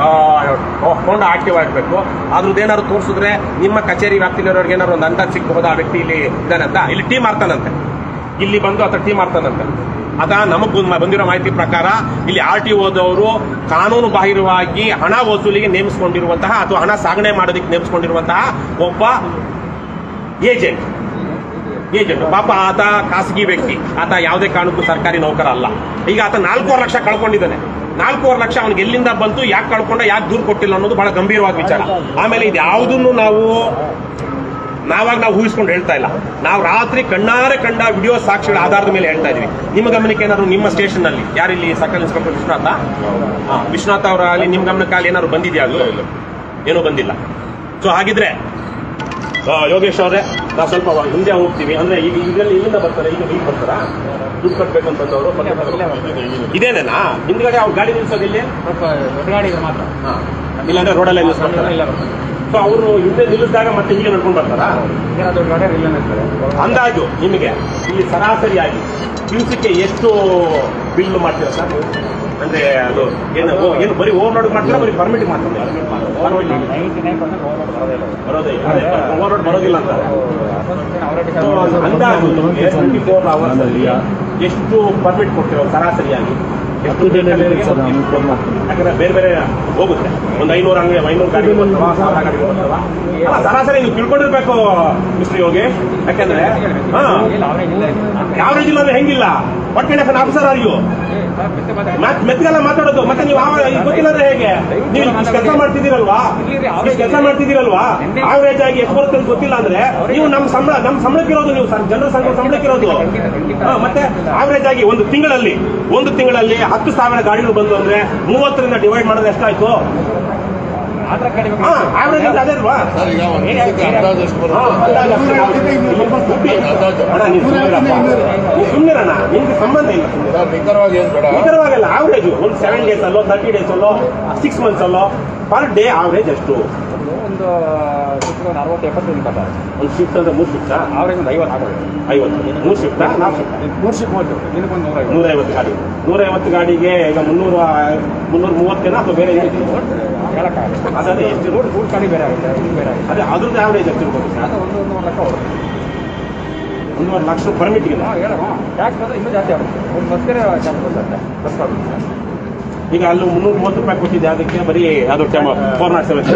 ಹೋಂಡ ಆಕ್ಟಿವ್ ಆಗಬೇಕು ಅದ್ರದ್ದು ಏನಾದ್ರು ತೋರಿಸಿದ್ರೆ ನಿಮ್ಮ ಕಚೇರಿ ವ್ಯಾಪ್ತಿಲಿರೋರ್ಗೆ ಏನಾದ್ರು ಒಂದು ಅಂದಾಜು ಸಿಗ್ಬಹುದಾ ಆ ವ್ಯಕ್ತಿ ಇಲ್ಲಿ ಇದ್ದಾನಂತ ಇಲ್ಲಿ ಟೀಮ್ ಮಾಡ್ತಾನಂತೆ ಇಲ್ಲಿ ಬಂದು ಆತ ಟೀಮ್ ಮಾಡ್ತಾನಂತೆ ಅದ ನಮಗ್ ಬಂದ್- ಬಂದಿರೋ ಮಾಹಿತಿ ಪ್ರಕಾರ ಇಲ್ಲಿ ಆರ್ ಟಿ ಓದವರು ಕಾನೂನು ಬಾಹಿರವಾಗಿ ಹಣ ವಸೂಲಿಗೆ ನೇಮಿಸಿಕೊಂಡಿರುವಂತಹ ಅಥವಾ ಹಣ ಸಾಗಣೆ ಮಾಡೋದಕ್ಕೆ ನೇಮಿಸಿಕೊಂಡಿರುವಂತಹ ಒಬ್ಬ ಏಜೆಂಟ್ ಏಜೆಂಟ್ ಪಾಪ ಆತ ಖಾಸಗಿ ವ್ಯಕ್ತಿ ಆತ ಯಾವುದೇ ಕಾರಣಕ್ಕೂ ಸರ್ಕಾರಿ ನೌಕರ ಅಲ್ಲ ಈಗ ಆತ ನಾಲ್ಕೂವರೆ ಲಕ್ಷ ಕಳ್ಕೊಂಡಿದ್ದಾನೆ ನಾಲ್ಕೂವರೆ ಲಕ್ಷ ಅವ್ನಿಗೆ ಎಲ್ಲಿಂದ ಬಂತು ಯಾಕೆ ಕಳ್ಕೊಂಡ ಯಾಕೆ ದೂರು ಕೊಟ್ಟಿಲ್ಲ ಅನ್ನೋದು ಬಹಳ ಗಂಭೀರವಾದ ವಿಚಾರ ಆಮೇಲೆ ಇದು ಯಾವುದನ್ನು ನಾವು ನಾವಾಗ ನಾವು ಊಹಿಸ್ಕೊಂಡು ಹೇಳ್ತಾ ಇಲ್ಲ ನಾವು ರಾತ್ರಿ ಕಣ್ಣಾರೆ ಕಂಡ ವಿಡಿಯೋ ಸಾಕ್ಷಿಗಳ ಆಧಾರದ ಮೇಲೆ ಹೇಳ್ತಾ ಇದೀವಿ ನಿಮ್ಮ ಗಮನಕ್ಕೆ ಏನಾದ್ರು ನಿಮ್ಮ ಸ್ಟೇಷನ್ ಅಲ್ಲಿ ಯಾರಿಲ್ಲಿ ಸರ್ಕಲ್ ಇನ್ಸ್ಪೆಕ್ಟರ್ ವಿಶ್ವನಾಥ ಹಾ, ವಿಶ್ವನಾಥ್ ಅವರ ಅಲ್ಲಿ ನಿಮ್ಮ ಗಮನಕ್ಕೆ ಅಲ್ಲಿ ಏನಾದ್ರು ಬಂದಿದೆಯಾ ಅದು ಏನೂ ಬಂದಿಲ್ಲ ಸೊ ಹಾಗಿದ್ರೆ ಆ, ಯೋಗೇಶ್ ಅವರೇ ನಾವು ಸ್ವಲ್ಪ ಹಿಂದೆ ಹೋಗ್ತೀವಿ ಅಂದ್ರೆ ಈಗ ಇದರಲ್ಲಿ ಇಲ್ಲಿಂದ ಬರ್ತಾರೆ ಈಗ ಇಲ್ಲಿ ಬರ್ತಾರಾ ದುಡ್ಡು ಕಟ್ಬೇಕಂತಂದವರು ಇದೇನೇನಾ ಹಿಂದ್ಗಡೆ ಅವ್ರ ಗಾಡಿ ನಿಲ್ಸೋದು ಇಲ್ಲಿ ದೊಡ್ಡ ಗಾಡಿ ಇದೆ ಮಾತ್ರ ಹಾ. ಇಲ್ಲಾಂದ್ರೆ ರೋಡಲ್ಲೇ ನಿಲ್ಸ್ಕೊಳ್ತಾರೆ ಇಲ್ಲ ಸೊ ಅವರು ಹಿಂದೆ ನಿಲ್ಲಿಸಿದಾಗ ಮತ್ತೆ ಹೀಗೆ ನಡ್ಕೊಂಡು ಬರ್ತಾರಾ ಏನೋ ದೊಡ್ಡ ಗಾಡಿ ಇಲ್ಲ ಇರ್ತಾರೆ ಅಂದಾಜು ನಿಮಗೆ ಇಲ್ಲಿ ಸರಾಸರಿಯಾಗಿ ದಿವಸಕ್ಕೆ ಎಷ್ಟು ಬಿಲ್ ಮಾಡ್ತೀರಾ ಸರ್ ಅಂದ್ರೆ ಅದು ಏನು ಓ- ಏನು ಬರೀ ಓವರ್ಲೋಡ್ ಮಾಡ್ತೀರಾ ಬರೀ ಪರ್ಮಿಟ್ ಮಾಡ್ತೀರಾ ನೈಂಟಿ ನೈನ್ ಪರ್ಸೆಂಟ್ ಓವರ್ ಬರೋದಿಲ್ಲ ಬರೋದೇ ಓವರ್ಲೋಡ್ ಬರೋದಿಲ್ಲ ಅಂತ ಅವರೇ So, ಅಂದಾಜು ಟ್ವೆಂಟಿ ಫೋರ್ ಅವರ್ಸ್ ಅಲ್ಲಿ ಎಷ್ಟು ಪರ್ಮಿಟ್ ಕೊಡ್ತೀರೋ ಸರಾಸರಿಯಾಗಿ ಎಷ್ಟು ಯಾಕಂದ್ರೆ ಬೇರೆ ಬೇರೆ ಹೋಗುತ್ತೆ ಒಂದು ಐನೂರು ಹಂಗೆ ಐನೂರು ಗಾಡಿ ಬರ್ತಾವ ಸಾವಿರ ಗಾಡಿ ಬರ್ತಾವ ಅಲ್ಲ, ಸರಾಸರಿ ನೀವು ತಿಳ್ಕೊಂಡಿರ್ಬೇಕು ಮಿಸ್ಟರ್ ಯೋಗಿ ಯಾಕಂದ್ರೆ ಹಾ ಯಾವ್ರೇಜ್ ಇಲ್ಲ ಅಂದ್ರೆ ಹೆಂಗಿಲ್ಲ what kind of an officer are you ಮತ್ ಮೆತ್ತಗೆಲ್ಲ ಮಾತಾಡೋದು ಮತ್ತೆ ನೀವು ಆವ- ಇದು ಗೊತ್ತಿಲ್ಲ ಅಂದ್ರೆ ಹೇಗೆ ನೀವು ಕೆಲಸ ಮಾಡ್ತಿದ್ದೀರಲ್ವಾ ಕೆಲಸ ಮಾಡ್ತಿದ್ದೀರಲ್ವಾ ಆವರೇಜ್ ಆಗಿ ಎಷ್ಟು ಬರುತ್ತೆ ಅಂತ ಗೊತ್ತಿಲ್ಲ ಅಂದ್ರೆ ನೀವು ನಮ್ಮ ಸಂಬಳ ನಮ್ಮ ಸಂಬಳಕ್ಕಿರೋದು ನೀವು ಸರ್ ಜನರ ಸಂಘ ಸಂಬಳಕ್ಕಿರೋದು ಹಾ, ಮತ್ತೆ ಆವರೇಜ್ ಆಗಿ ಒಂದು ತಿಂಗಳಲ್ಲಿ ಒಂದು ತಿಂಗಳಲ್ಲಿ ಹತ್ತು ಸಾವಿರ ಗಾಡಿಗಳು ಬಂದು ಅಂದ್ರೆ ಮೂವತ್ತರಿಂದ ಡಿವೈಡ್ ಮಾಡಿದ್ರೆ ಎಷ್ಟಾಯ್ತು ಆವರೇಜ್ ಅಂತ ಅದೇ ಅಲ್ವಾ ಹಾ, ಅಂದಾಜು ಅಷ್ಟೇ ನಾವು- ಅಣ್ಣ, ನೀನು ಸುಮ್ಮನಿರಪ್ಪ. ನೀನು ಸುಮ್ಮನಿರಣ್ಣ ನಿಮ್ಗೆ ಸಂಬಂಧ ಇಲ್ಲ ನಿಖರವಾಗಲ್ಲ ಆವರೇಜ್ ಒಂದು ಸೆವೆನ್ ಡೇಸ್ ಅಲ್ಲೋ ತರ್ಟಿ ಡೇಸ್ ಅಲ್ಲೋ ಸಿಕ್ಸ್ ಮಂತ್ಸ್ ಅಲ್ಲೋ ಪರ್ ಡೇ ಆವರೇಜ್ ಎಷ್ಟು ಒಂದು ಒಂದು ಅರವತ್ತು ಎಪ್ಪತ್ತು ಇಪ್ಪತ್ತ ಒಂದು ಶಿಫ್ಟ್ ಅಂದ್ರೆ ಮೂರು ಶಿಫ್ಟ್ ಅವ್ರಿಗೆ ಒಂದು ಐವತ್ತು ಹಾಕೋದು ಐವತ್ತು ಮೂರು ಶಿಫ್ಟ್ ನಾಲ್ಕು ಶಿಫ್ಟ್ ಮೂರು ಶಿಫ್ಟ್ ಮೂವತ್ತು ದಿನಕ್ಕೊಂದು ನೂರೈವತ್ತು ನೂರೈವತ್ತು ಗಾಡಿ ನೂರೈವತ್ತು ಗಾಡಿಗೆ ಈಗ ಮುನ್ನೂರ ಮುನ್ನೂರ ಮೂವತ್ತೇನ ಅಥವಾ ಬೇರೆ ಏನಿದೆ ಹೇಳಕ್ಕಾಗಲ್ಲ ಅದೇ ಎಷ್ಟು ರೋಡ್ ರೋಡ್ ಗಾಡಿ ಬೇರೆ ಆಗುತ್ತೆ ಇದು ಬೇರೆ ಆಗುತ್ತೆ ಅದೇ ಅದ್ರದ್ದು ಆವರೇಜ್ ಎಷ್ಟು ಇರ್ಬೋದು ಸರ್ ಅದು ಒಂದು ಒಂದೂವರೆ ಲಕ್ಷ ಹೊರಡು ಒಂದೂವರೆ ಲಕ್ಷ ಪರ್ಮಿಟ್ಗೆ ನಾವು ಹೇಳೋಣ ಟ್ಯಾಕ್ಸ್ ಬಂದ್ರೆ ಇನ್ನೂ ಜಾಸ್ತಿ ಆಗುತ್ತೆ ಒಂದು ಬಸ್ಸಿಗೆ ಚಾರ್ಜ್ ಬರುತ್ತೆ ಈಗ ಅಲ್ಲಿ ಮುನ್ನೂರ ಮೂವತ್ತು ರೂಪಾಯಿ ಕೊಟ್ಟಿದ್ದೆ ಅದಕ್ಕೆ ಬರೀ ಅದು ಫೋರ್ ನಾಟ್ ಸೆವೆನ್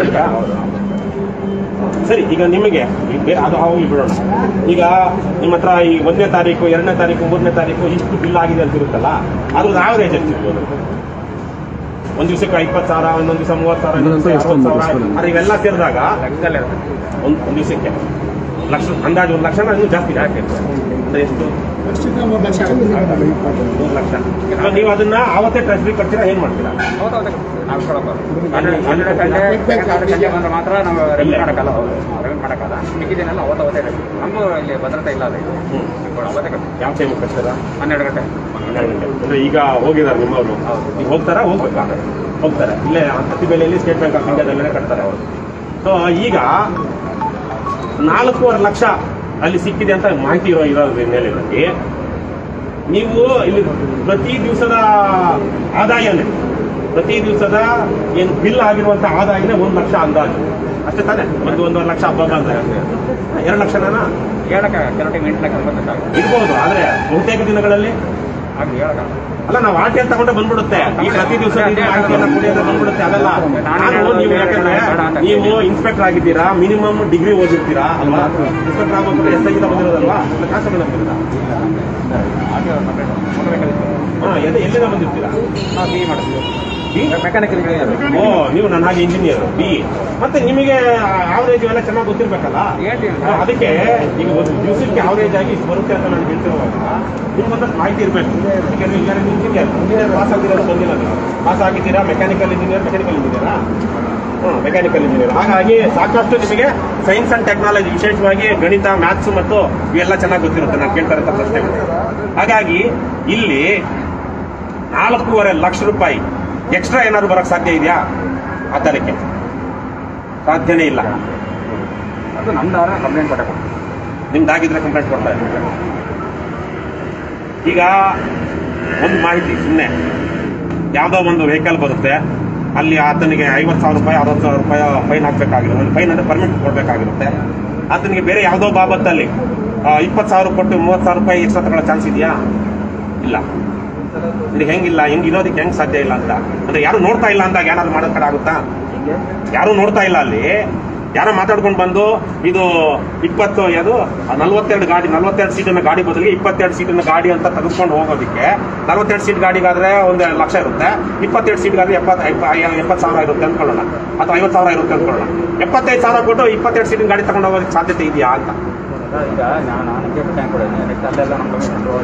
ಸರಿ ಈಗ ನಿಮಗೆ ಈಗ ಬೇರೆ ಅದು ಹೋಗಿ ಬಿಡೋಣ ಈಗ ನಿಮ್ಮ ಹತ್ರ ಈ ಒಂದನೇ ತಾರೀಕು ಎರಡನೇ ತಾರೀಕು ಮೂರನೇ ತಾರೀಕು ಇಷ್ಟು ಬಿಲ್ ಆಗಿದೆ ಅಂತ ಇರುತ್ತಲ್ಲ ಅದ್ರದ್ದು ಆವರೇಜ್ ಎಷ್ಟಿರ್ಬೋದು ಒಂದ್ ದಿವಸಕ್ಕೆ ಇಪ್ಪತ್ತು ಸಾವಿರ ಒಂದೊಂದು ದಿವಸ ಮೂವತ್ತು ಸಾವಿರ ಇನ್ನೊಂದು ದಿವಸ ಅರವತ್ತು ಸಾವಿರ ಆದ್ರೆ ಇವೆಲ್ಲ ಸೇರಿದಾಗ ಲೆಕ್ಕದಲ್ಲೇ ಇರುತ್ತೆ ಒಂದು ಒಂದು ದಿವಸಕ್ಕೆ ಲಕ್ಷ ಅಂದಾಜು ಒಂದು ಲಕ್ಷ ಇನ್ನೂ ಜಾಸ್ತಿ ಜಾಸ್ತಿ ಅಂದ್ರೆ ಎಷ್ಟು ಮೂರು ಲಕ್ಷ ಇವಾಗ ನೀವು ಅದನ್ನ ಆವತ್ತೇ ಟ್ರೆಸ್ರಿ ಕಟ್ತೀರಾ ಏನ್ ಮಾಡ್ತೀರಾ ಹೌದು ಹೌದು ನಾವು ಕೊಡೋದು ಹನ್ನೆರಡು ಹನ್ನೆರಡು ಗಂಟೆ ಹನ್ನೆರಡು ಗಂಟೆ ಬಂದ್ರೆ ಮಾತ್ರ ನಾವು ರೆಂಟ್ ಮಾಡೋಕ್ಕಲ್ಲ ಹೌದು ರೆಂಟ್ ಮಾಡೋಕ್ಕಲ್ಲ ಮಿಕ್ಕಿದೇನೆಲ್ಲ ಅವತ್ತು ಅವತ್ತೇ ಕಟ್ಟಿ ನಮಗೂ ಇಲ್ಲಿ ಭದ್ರತೆ ಇಲ್ಲ ಅದು ಹ್ಮ್. ಅವತ್ತೇ ಕಟ್ಟಿ ಯಾವ ಟೈಮ್ ಕಟ್ತೀರಾ ಹನ್ನೆರಡು ಗಂಟೆ ಹನ್ನೆರಡು ಗಂಟೆ ಅಂದ್ರೆ ಈಗ ಹೋಗಿದ್ದಾರೆ ನಿಮ್ಮವರು ಈಗ ಹೋಗ್ತಾರಾ ಹೋಗ್ಬೇಕಾ ಹೋಗ್ತಾರೆ ಇಲ್ಲೇ ಹತ್ತಿ ಬೆಲೆಯಲ್ಲಿ ಸ್ಟೇಟ್ ಬ್ಯಾಂಕ್ ಆಫ್ ಇಂಡಿಯಾದಲ್ಲೇ ಕಟ್ತಾರೆ ಅವರು ಸೊ ಈಗ ನಾಲ್ಕೂವರೆ ಲಕ್ಷ ಅಲ್ಲಿ ಸಿಕ್ಕಿದೆ ಅಂತ ಮಾಹಿತಿ ಇರೋ ಇರೋ ಹಿನ್ನೆಲೆಯಲ್ಲಿ ನೀವು ಇಲ್ಲಿ ಪ್ರತಿ ದಿವಸದ ಆದಾಯನೇ ಪ್ರತಿ ದಿವಸದ ಏನು ಬಿಲ್ ಆಗಿರುವಂತಹ ಆದಾಯನೇ ಒಂದು ಲಕ್ಷ ಅಂದಾಜು ಅಷ್ಟೇ ತಾನೆ ಒಂದು ಒಂದೂವರೆ ಲಕ್ಷ ಹಬ್ಬ ಬಂದ್ರೆ ಎರಡು ಲಕ್ಷನ ಹೇಳಕ್ಕ ಕೆಲವು ಟೈಮ್ ಎಂಟು ಲಕ್ಷ ಬಂದಿದ್ದಾಗುತ್ತೆ ಇರ್ಬೋದು ಆದ್ರೆ ಬಹುತೇಕ ದಿನಗಳಲ್ಲಿ ಹಾಗೆ ಹೇಳಕ್ಕ ಅಲ್ಲ ನಾವು ಆರ್ ಟಿ ಎಲ್ ತಗೊಂಡೆ ಬಂದ್ಬಿಡುತ್ತೆ ಈ ಪ್ರತಿ ದಿವಸ ಮಾಹಿತಿಯನ್ನ ಕುಡಿಯೋದು ಬಂದ್ಬಿಡುತ್ತೆ ಅದಲ್ಲ ನಾನು ನೀವು ಯಾಕಂದ್ರೆ ನೀವು ಇನ್ಸ್ಪೆಕ್ಟರ್ ಆಗಿದ್ದೀರಾ ಮಿನಿಮಮ್ ಡಿಗ್ರಿ ಓದಿರ್ತೀರಾ ಅಲ್ವಾ ಇನ್ಸ್ಪೆಕ್ಟರ್ ಆಗ್ಬೇಕು ಎಸ್ ಐ ಬಂದಿರೋದಲ್ವಾ ಇಲ್ಲ ಕಾನ್ಸ್ಟೇಬಲ್ ಆಗ್ತೀರಾ ಹಾಗೆ separate ನೋಡ್ಬೇಕಾಗಿತ್ತು. ಹಾ ಎಲ್ಲಿ ಎಲ್ಲಿಂದ ಬಂದಿರ್ತೀರಾ ನಾವು ಬಿ ಮಾಡಿದ್ವಿ ಮೆಕ್ಯಾನಿಕಲ್ ಇಂಜಿನಿಯರ್ ಓ ನೀವು ನನ್ನ ಹಾಗೆ ಇಂಜಿನಿಯರ್ ಬಿ ಮತ್ತೆ ನಿಮಗೆ ಆವರೇಜ್ ಎಲ್ಲ ಚೆನ್ನಾಗಿ ಗೊತ್ತಿರ್ಬೇಕಲ್ಲ ಹೇಳ್ತೀನಿ ಹಾ, ಅದಕ್ಕೆ ಈಗ ಒಂದು ದಿವಸಕ್ಕೆ ಆವರೇಜ್ ಆಗಿ ಇಷ್ಟು ಬರುತ್ತೆ ಅಂತ ನಾನು ಹೇಳ್ತಿರುವಾಗ ನಿಮ್ಗೊಂದಷ್ಟು ಮಾಹಿತಿ ಇರಬೇಕು ಯಾಕಂದ್ರೆ ಈಗ ಇಂಜಿನಿಯರ್ ಇಂಜಿನಿಯರ್ ಪಾಸ್ ಆಗಿರೋದು ಬಂದಿಲ್ಲ ನೀವು ಪಾಸ್ ಆಗಿದ್ದೀರಾ ಮೆಕ್ಯಾನಿಕಲ್ ಇಂಜಿನಿಯರ್ ಮೆಕ್ಯಾನಿಕಲ್ ಇಂಜಿನಿಯರಾ ಹ್ಮ್ ಮೆಕ್ಯಾನಿಕಲ್ ಇಂಜಿನಿಯರ್ ಹಾಗಾಗಿ ಸಾಕಷ್ಟು ನಿಮಗೆ ಸೈನ್ಸ್ ಅಂಡ್ ಟೆಕ್ನಾಲಜಿ ವಿಶೇಷವಾಗಿ ಗಣಿತ ಮ್ಯಾಥ್ಸ್ ಮತ್ತು ಇವೆಲ್ಲ ಚೆನ್ನಾಗಿ ಗೊತ್ತಿರುತ್ತೆ ನಾನು ಕೇಳ್ತಾ ಇರೋ ಪ್ರಶ್ನೆಗಳು ಹಾಗಾಗಿ ಇಲ್ಲಿ ನಾಲ್ಕೂವರೆ ಲಕ್ಷ ರೂಪಾಯಿ ಎಕ್ಸ್ಟ್ರಾ ಏನಾದ್ರು ಬರಕ್ ಸಾಧ್ಯ ಇದೆಯಾ ಆ ತರಕ್ಕೆ ಸಾಧ್ಯನೇ ಇಲ್ಲ ಅದು ನಮ್ದಾರ ಕಂಪ್ಲೇಂಟ್ ಕೊಟ್ಟೆ ನಿಮ್ದಾಗಿದ್ರೆ ಕಂಪ್ಲೇಂಟ್ ಕೊಡ್ತಾ ಇದ್ದಾರೆ ಈಗ ಒಂದು ಮಾಹಿತಿ ಸುಮ್ಮನೆ ಯಾವುದೋ ಒಂದು ವೆಹಿಕಲ್ ಬರುತ್ತೆ ಅಲ್ಲಿ ಆತನಿಗೆ ಐವತ್ತು ಸಾವಿರ ರೂಪಾಯಿ ಅರವತ್ತು ಸಾವಿರ ರೂಪಾಯಿ ಫೈನ್ ಹಾಕ್ಬೇಕಾಗಿರುತ್ತೆ ಫೈನ್ ಅಂದ್ರೆ ಪರ್ಮಿಟ್ ಕೊಡಬೇಕಾಗಿರುತ್ತೆ ಆತನಿಗೆ ಬೇರೆ ಯಾವುದೋ ಬಾಬತ್ತಲ್ಲಿ ಇಪ್ಪತ್ತು ಸಾವಿರ ಕೊಟ್ಟು ಮೂವತ್ತು ಸಾವಿರ ರೂಪಾಯಿ ಎಕ್ಸ್ಟ್ರಾ ತಗೊಳ್ಳೋ ಚಾನ್ಸ್ ಇದೆಯಾ ಇಲ್ಲ ಇದು ಹೆಂಗಿಲ್ಲ ಹೆಂಗ್ ಇರೋದಕ್ಕೆ ಹೆಂಗ್ ಸಾಧ್ಯ ಇಲ್ಲ ಅಂತ ಅಂದ್ರೆ ಯಾರು ನೋಡ್ತಾ ಇಲ್ಲ ಅಂದಾಗ ಏನಾದ್ರು ಮಾಡೋದ್ ಕಡೆ ಆಗುತ್ತಾ ಯಾರು ನೋಡ್ತಾ ಇಲ್ಲ ಅಲ್ಲಿ ಯಾರೋ ಮಾತಾಡ್ಕೊಂಡು ಬಂದು ಇದು ಇಪ್ಪತ್ತು ಯಾವುದು ನಲ್ವತ್ತೆರಡು ಗಾಡಿ ನಲ್ವತ್ತೆರಡು ಸೀಟಿನ ಗಾಡಿ ಬದಲಿಗೆ ಇಪ್ಪತ್ತೆರಡು ಸೀಟಿನ ಗಾಡಿ ಅಂತ ತೆಗೆದುಕೊಂಡು ಹೋಗೋದಕ್ಕೆ ನಲ್ವತ್ತೆರಡು ಸೀಟ್ ಗಾಡಿಗಾದ್ರೆ ಒಂದು ಲಕ್ಷ ಇರುತ್ತೆ ಇಪ್ಪತ್ತೆರಡು ಸೀಟ್ಗಾದ್ರೆ ಎಪ್ಪತ್ತು ಎಪ್ಪತ್ತು ಸಾವಿರ ಇರುತ್ತೆ ಅನ್ಕೊಳ್ಳೋಣ ಅಥವಾ ಐವತ್ತು ಸಾವಿರ ಇರುತ್ತೆ ಅನ್ಕೊಳ್ಳೋಣ ಎಪ್ಪತ್ತೈದು ಸಾವಿರ ಕೊಟ್ಟು ಇಪ್ಪತ್ತೆರಡು ಸೀಟಿನ ಗಾಡಿ ತಗೊಂಡು ಹೋಗೋದಕ್ಕೆ ಸಾಧ್ಯತೆ ಇದೆಯಾ ಅಂತ ಈಗ ನಾನು ನಾನು ಕೇಳ್ಬಿಟ್ಟು ಟ್ಯಾಂಕ್ ಕೊಡೋದು ನೆಕ್ಸ್ಟ್ ಅಲ್ಲೆಲ್ಲ ನಮ್ಮ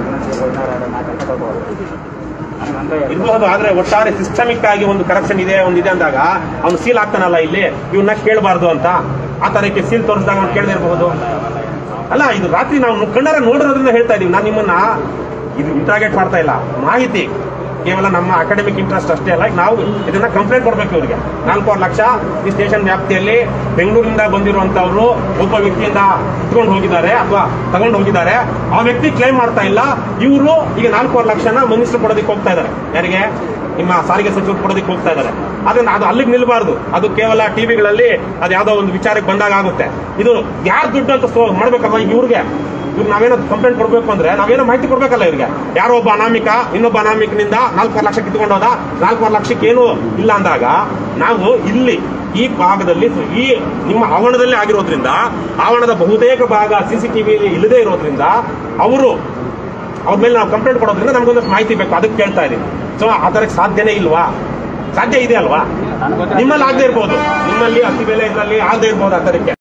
ಕಮಿಷನ್ ಇರಬಹುದು ಆದ್ರೆ ಒಟ್ಟಾರೆ ಸಿಸ್ಟಮಿಕ್ ಆಗಿ ಒಂದು ಕರಪ್ಷನ್ ಇದೆ ಒಂದು ಇದೆ ಅಂದಾಗ ಅವನು ಸೀಲ್ ಆಗ್ತಾನಲ್ಲ ಇಲ್ಲಿ ಇವನ್ನ ಕೇಳಬಾರ್ದು ಅಂತ ಆ ತರಕ್ಕೆ ಸೀಲ್ ತೋರಿಸಿದಾಗ ಅವ್ನು ಕೇಳದೇ ಇರಬಹುದು ಅಲ್ಲ ಇದು ರಾತ್ರಿ ನಾವು ಕಣ್ಣಾರ ನೋಡಿರೋದ್ರಿಂದ ಹೇಳ್ತಾ ಇದೀವಿ ನಾನು ನಿಮ್ಮನ್ನ ಇದು ಇಂಟ್ರಾಗೇಟ್ ಮಾಡ್ತಾ ಇಲ್ಲ ಮಾಹಿತಿ ಕೇವಲ ನಮ್ಮ ಅಕಾಡೆಮಿಕ್ ಇಂಟ್ರೆಸ್ಟ್ ಅಷ್ಟೇ ಅಲ್ಲ ನಾವು ಇದನ್ನ ಕಂಪ್ಲೇಂಟ್ ಕೊಡ್ಬೇಕು ಇವರಿಗೆ ನಾಲ್ಕೂವರೆ ಲಕ್ಷ ಈ ಸ್ಟೇಷನ್ ವ್ಯಾಪ್ತಿಯಲ್ಲಿ ಬೆಂಗಳೂರಿನಿಂದ ಬಂದಿರುವಂತವ್ರು ಒಬ್ಬ ವ್ಯಕ್ತಿಯಿಂದ ಇಟ್ಕೊಂಡು ಹೋಗಿದ್ದಾರೆ ಅಥವಾ ತಗೊಂಡು ಹೋಗಿದ್ದಾರೆ ಆ ವ್ಯಕ್ತಿ ಕ್ಲೈಮ್ ಮಾಡ್ತಾ ಇಲ್ಲ ಇವರು ಈಗ ನಾಲ್ಕೂವರೆ ಲಕ್ಷನ ಮಿನಿಸ್ಟರ್ ಕೊಡೋದಕ್ಕೆ ಹೋಗ್ತಾ ಇದ್ದಾರೆ ಯಾರಿಗೆ ನಿಮ್ಮ ಸಾರಿಗೆ ಸಚಿವರು ಕೊಡೋದಕ್ಕೆ ಹೋಗ್ತಾ ಇದ್ದಾರೆ ಅದನ್ನ ಅದು ಅಲ್ಲಿಗೆ ನಿಲ್ಬಾರ್ದು ಅದು ಕೇವಲ ಟಿವಿಗಳಲ್ಲಿ ಅದು ಯಾವ್ದೋ ಒಂದು ವಿಚಾರಕ್ಕೆ ಬಂದಾಗ ಆಗುತ್ತೆ ಇದು ಯಾರು ದುಡ್ಡು ಅಂತ ಸೋ- ಮಾಡ್ಬೇಕಲ್ವಾ ಈಗ ಇವ್ರಿಗೆ ಇವ್ರು ನಾವೇನೋ ಕಂಪ್ಲೇಂಟ್ ಕೊಡ್ಬೇಕು ಅಂದ್ರೆ ನಾವೇನೋ ಮಾಹಿತಿ ಕೊಡ್ಬೇಕಲ್ಲ ಇವ್ರಿಗೆ ಯಾರೋ ಒಬ್ಬ ಅನಾಮಿಕ ಇನ್ನೊಬ್ಬ ಅನಾಮಿಕನಿಂದ ನಾಲ್ಕೂವರೆ ಲಕ್ಷ ಕಿತ್ಕೊಂಡು ಹೋದ ನಾಲ್ಕೂವರೆ ಲಕ್ಷಕ್ಕೆ ಏನು ಇಲ್ಲ ಅಂದಾಗ ನಾವು ಇಲ್ಲಿ ಈ ಭಾಗದಲ್ಲಿ ಈ ನಿಮ್ಮ ಆವರಣದಲ್ಲಿ ಆಗಿರೋದ್ರಿಂದ ಆವರಣದ ಬಹುತೇಕ ಭಾಗ ಸಿಸಿಟಿವಿ ಇಲ್ಲದೆ ಇರೋದ್ರಿಂದ ಅವರು ಅವ್ರ ಮೇಲೆ ನಾವು ಕಂಪ್ಲೇಂಟ್ ಕೊಡೋದ್ರಿಂದ ನಮ್ಗೊಂದಷ್ಟು ಮಾಹಿತಿ ಬೇಕು ಅದಕ್ಕೆ ಕೇಳ್ತಾ ಇದೀವಿ ಸೊ ಆ ಥರಕ್ಕೆ ಸಾಧ್ಯನೇ ಇಲ್ವಾ ಸಾಧ್ಯ ಇದೆ ಅಲ್ವಾ ನಿಮ್ಮಲ್ಲಿ ಆಗದೆ ಇರ್ಬೋದು ನಿಮ್ಮಲ್ಲಿ ಅತಿ ಬೆಲೆ ಇದರಲ್ಲಿ ಆಗದೆ ಇರ್ಬೋದು ಆ ಥರಕ್ಕೆ